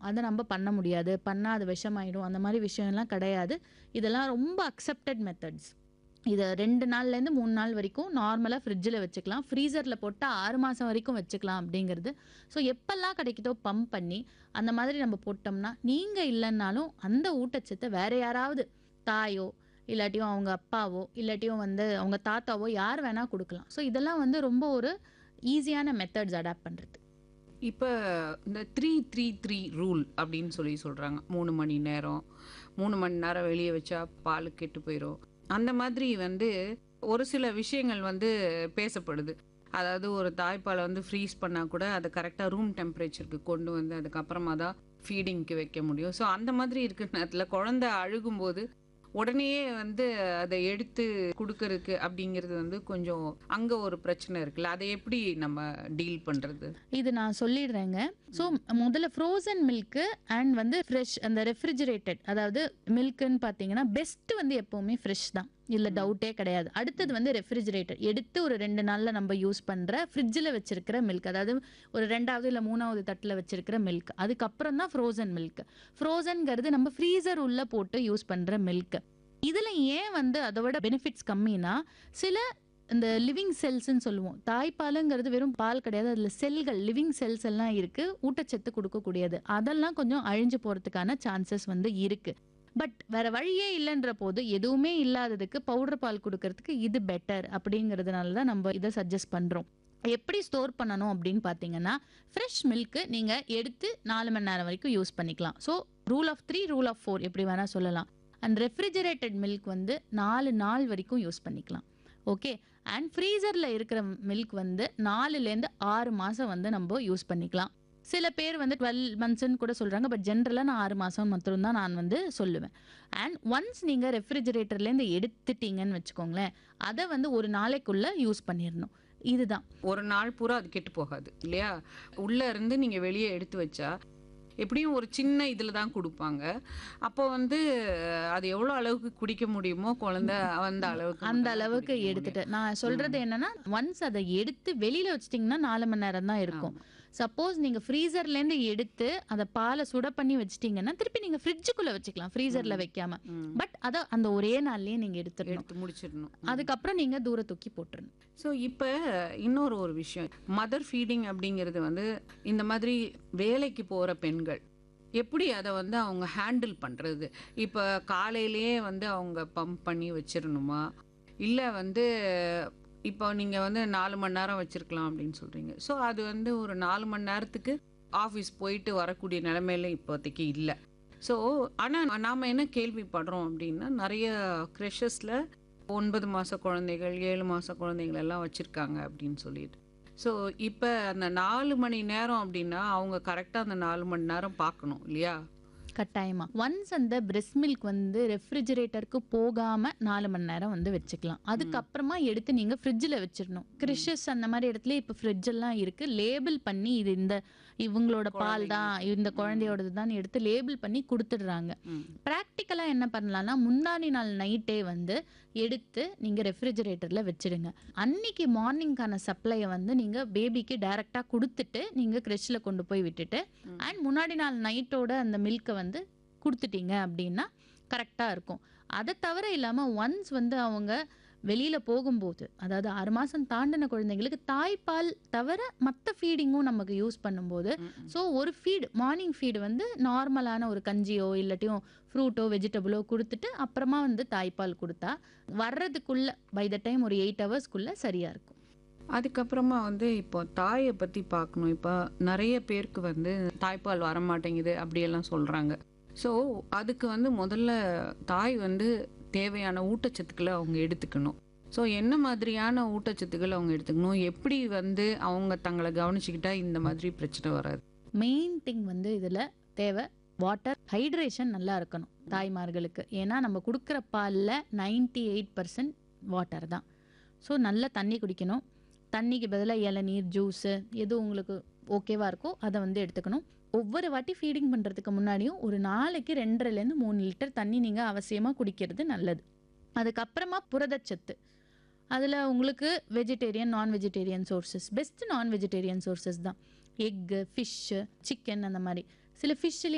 அதை நம்ம பண்ண முடியாது பண்ணால் அது விஷமாயிடும் அந்த மாதிரி விஷயம்லாம் கிடையாது இதெல்லாம் ரொம்ப அக்செப்டட் மெத்தட்ஸ் இதை ரெண்டு நாள்லேருந்து மூணு நாள் வரைக்கும் நார்மலாக ஃப்ரிட்ஜில் வச்சுக்கலாம் ஃப்ரீசரில் போட்டால் ஆறு மாதம் வரைக்கும் வச்சுக்கலாம் அப்படிங்கிறது ஸோ எப்பெல்லாம் கிடைக்குதோ பம்ப் பண்ணி அந்த மாதிரி நம்ம போட்டோம்னா நீங்கள் இல்லைன்னாலும் அந்த ஊட்டச்சத்தை வேற யாராவது தாயோ இல்லாட்டியும் அவங்க அப்பாவோ இல்லாட்டியும் வந்து அவங்க தாத்தாவோ யார் வேணால் கொடுக்கலாம் ஸோ இதெல்லாம் வந்து ரொம்ப ஒரு ஈஸியான மெத்தட்ஸ் அடாப்ட் பண்ணுறது இப்போ இந்த த்ரீ த்ரீ த்ரீ ரூல் அப்படின்னு சொல்லி சொல்கிறாங்க மூணு மணி நேரம் மூணு மணி நேரம் வெளியே வச்சா பால் கெட்டு போயிடும் அந்த மாதிரி வந்து ஒரு சில விஷயங்கள் வந்து பேசப்படுது அதாவது ஒரு தாய்ப்பாலை வந்து ஃப்ரீஸ் பண்ணால் கூட அதை கரெக்டாக ரூம் டெம்பரேச்சருக்கு கொண்டு வந்து அதுக்கப்புறமா தான் ஃபீடிங்க்கு வைக்க முடியும் ஸோ அந்த மாதிரி இருக்கிற நேரத்தில் குழந்தை அழுகும்போது உடனேயே வந்து அதை எடுத்து கொடுக்கறதுக்கு அப்படிங்கிறது வந்து கொஞ்சம் அங்கே ஒரு பிரச்சனை இருக்குல்ல அதை எப்படி நம்ம டீல் பண்ணுறது இது நான் சொல்லிடுறேங்க ஸோ முதல்ல ஃப்ரோசன் மில்க்கு அண்ட் வந்து ஃப்ரெஷ் அந்த ரெஃப்ரிஜரேட்டட் அதாவது மில்க்குன்னு பார்த்தீங்கன்னா பெஸ்ட் வந்து எப்போவுமே ஃப்ரெஷ் தான் இல்லை டவுட்டே கிடையாது அடுத்தது வந்து ரெஃப்ரிஜரேட்டர் எடுத்து ஒரு ரெண்டு நாளில் நம்ம யூஸ் பண்ணுற ஃப்ரிட்ஜில் வச்சிருக்கிற மில்க் அதாவது ஒரு ரெண்டாவது இல்லை மூணாவது தட்டில் வச்சிருக்கிற மில்க் அதுக்கப்புறம் தான் ஃப்ரோசன் மில்க் ஃப்ரோசன்ங்கிறது நம்ம ஃப்ரீசர் உள்ள போட்டு யூஸ் பண்ணுற மில்க் இதில் ஏன் வந்து அதோட பெனிஃபிட்ஸ் கம்மினா சில இந்த லிவிங் செல்ஸ்ன்னு சொல்லுவோம் தாய்ப்பாலுங்கிறது வெறும் பால் கிடையாது அதில் செல்கள் லிவிங் செல்ஸ் எல்லாம் இருக்கு ஊட்டச்சத்து கொடுக்கக்கூடியது அதெல்லாம் கொஞ்சம் அழிஞ்சு போகிறதுக்கான சான்சஸ் வந்து இருக்கு பட் வேற வழியே இல்லைன்ற போது எதுவுமே இல்லாததுக்கு பவுடர் பால் கொடுக்கறதுக்கு இது பெட்டர் அப்படிங்கிறதுனால தான் நம்ம இதை சஜஸ்ட் பண்ணுறோம் எப்படி ஸ்டோர் பண்ணணும் அப்படின்னு பார்த்தீங்கன்னா ஃப்ரெஷ் மில்க்கு நீங்கள் எடுத்து நாலு மணி நேரம் வரைக்கும் யூஸ் பண்ணிக்கலாம் so rule of three rule of four எப்படி வேணால் சொல்லலாம் அண்ட் ரெஃப்ரிஜரேட்டட் மில்க் வந்து நாலு நாள் வரைக்கும் யூஸ் பண்ணிக்கலாம் ஓகே அண்ட் ஃப்ரீசரில் இருக்கிற மில்க் வந்து நாலுலேருந்து ஆறு மாதம் வந்து நம்ம யூஸ் பண்ணிக்கலாம் சில பேர் வந்து டுவெல் மந்த்ஸ்ன்னு கூட சொல்கிறாங்க பட் ஜென்ரலாக நான் ஆறு மாதம் மட்டும் தான் நான் வந்து சொல்லுவேன் அண்ட் ஒன்ஸ் நீங்கள் ரெஃப்ரிஜரேட்டர்லேருந்து எடுத்துட்டீங்கன்னு வச்சுக்கோங்களேன் அதை வந்து ஒரு நாளைக்குள்ளே யூஸ் பண்ணிடணும் இதுதான் ஒரு நாள் பூரா அது கெட்டு போகாது இல்லையா உள்ள இருந்து நீங்க வெளியே எடுத்து வச்சா எப்படியும் ஒரு சின்ன இதில் தான் கொடுப்பாங்க அப்போ வந்து அது எவ்வளோ அளவுக்கு குடிக்க முடியுமோ குழந்தை அந்த அளவுக்கு அந்த மட்டும் தான் அளவுக்கு குடிக்க முடியும். எடுத்துட்டு நான் சொல்றது என்னன்னா ஒன்ஸ் அதை எடுத்து வெளியில வச்சிட்டிங்கன்னா நாலு மணி நேரம் தான் இருக்கும் சப்போஸ் நீங்க ஃப்ரீசர்லேருந்து எடுத்து அதை பாலை சுட பண்ணி வச்சிட்டீங்கன்னா திருப்பி நீங்க ஃப்ரிட்ஜுக்குள்ள வச்சுக்கலாம் ஃப்ரீசர்ல வைக்காம ம். பட் அதை அந்த ஒரே நாள்லயே நீங்க எடுத்துடணும் எடுத்து முடிச்சிடணும் அதுக்கப்புறம் நீங்க தூர தூக்கி போட்டுறணும் ஸோ இப்போ இன்னொரு ஒரு விஷயம் மதர் ஃபீடிங் அப்படிங்கிறது வந்து இந்த மாதிரி வேலைக்கு போகிற பெண்கள் எப்படி அதை வந்து அவங்க ஹேண்டில் பண்ணுறது இப்போ காலையிலேயே வந்து அவங்க பம்ப் பண்ணி வச்சிடணுமா இல்லை வந்து இப்போ நீங்கள் வந்து நாலு மணி நேரம் வச்சுருக்கலாம் அப்படின்னு சொல்கிறீங்க ஸோ அது வந்து ஒரு நாலு மணி நேரத்துக்கு ஆஃபீஸ் போயிட்டு வரக்கூடிய நிலைமையில இப்போதைக்கு இல்லை ஸோ ஆனால் நாம் என்ன கேள்விப்படுறோம் அப்படின்னா நிறைய க்ரெஷஸில் ஒன்பது மாத குழந்தைகள் ஏழு மாத குழந்தைகள் எல்லாம் வச்சுருக்காங்க அப்படின்னு சொல்லிட்டு ஸோ இப்போ அந்த நாலு மணி நேரம் அப்படின்னா அவங்க கரெக்டாக அந்த நாலு மணி நேரம் பார்க்கணும் இல்லையா கட்டாயமா ஒன்ஸ் அந்த பிரெஸ்ட் மில்க் வந்து ரெஃப்ரிஜரேட்டருக்கு போகாம நாலு மணி நேரம் வந்து வச்சுக்கலாம் அதுக்கப்புறமா எடுத்து நீங்க ஃப்ரிட்ஜில் வச்சிடணும் கிறிஷஸ் அந்த மாதிரி இடத்துல இப்போ ஃப்ரிட்ஜ் எல்லாம் இருக்கு லேபிள் பண்ணி இது இந்த இவங்களோட பால் தான் இந்த குழந்தையோடது தான் எடுத்து லேபிள் பண்ணி கொடுத்துடுறாங்க ம். ப்ராக்டிக்கலாக என்ன பண்ணலாம்னா முந்தானி நாள் நைட்டே வந்து எடுத்து நீங்கள் ரெஃப்ரிஜரேட்டரில் வச்சிடுங்க அன்னைக்கு மார்னிங்கான சப்ளையை வந்து நீங்கள் பேபிக்கு டைரெக்டாக கொடுத்துட்டு நீங்கள் க்ரெஷ்ல கொண்டு போய் விட்டுட்டு அண்ட் முன்னாடி நாள் நைட்டோட அந்த மில்க்கை வந்து கொடுத்துட்டீங்க அப்படின்னா கரெக்டாக இருக்கும் அதை தவிர இல்லாமல் ஒன்ஸ் வந்து அவங்க வெளியில் போகும்போது அதாவது ஆறு மாதம் தாண்டின குழந்தைங்களுக்கு தாய்ப்பால் தவிர மற்ற ஃபீடிங்கும் நமக்கு யூஸ் பண்ணும்போது ஸோ ஒரு ஃபீடு மார்னிங் ஃபீடு வந்து நார்மலான ஒரு கஞ்சியோ இல்லாட்டியும் ஃப்ரூட்டோ வெஜிடபிளோ கொடுத்துட்டு அப்புறமா வந்து தாய்ப்பால் கொடுத்தா வர்றதுக்குள்ள பை த டைம் ஒரு எயிட் ஹவர்ஸ்க்குள்ள சரியா இருக்கும் அதுக்கப்புறமா வந்து இப்போ தாயை பற்றி பார்க்கணும் இப்போ நிறைய பேருக்கு வந்து தாய்ப்பால் வர மாட்டேங்குது அப்படியெல்லாம் சொல்கிறாங்க ஸோ அதுக்கு வந்து முதல்ல தாய் வந்து தேவையான ஊட்டச்சத்துக்களை அவங்க எடுத்துக்கணும் ஸோ என்ன மாதிரியான ஊட்டச்சத்துக்கள் அவங்க எடுத்துக்கணும் எப்படி வந்து அவங்க தங்களை கவனிச்சுக்கிட்டா இந்த மாதிரி பிரச்சனை வராது மெயின் திங் வந்து இதில் தேவை வாட்டர் ஹைட்ரேஷன் நல்லா இருக்கணும் தாய்மார்களுக்கு ஏன்னா நம்ம கொடுக்குற பாலில் நைன்டி எயிட் பர்சன்ட் வாட்டர் தான் ஸோ நல்லா தண்ணி குடிக்கணும் தண்ணிக்கு பதிலாக இளநீர் ஜூஸு எது உங்களுக்கு ஓகேவா இருக்கோ அதை வந்து எடுத்துக்கணும் ஒவ்வொரு வாட்டி ஃபீடிங் பண்ணுறதுக்கு முன்னாடியும் ஒரு நாளைக்கு ரெண்டரைலேருந்து மூணு லிட்டர் தண்ணி நீங்கள் அவசியமாக குடிக்கிறது நல்லது அதுக்கப்புறமா புரதச்சத்து அதில் உங்களுக்கு vegetarian non vegetarian sources best non vegetarian sources தான் எக்கு ஃபிஷ்ஷு சிக்கன் அந்த மாதிரி சில ஃபிஷ்ஷில்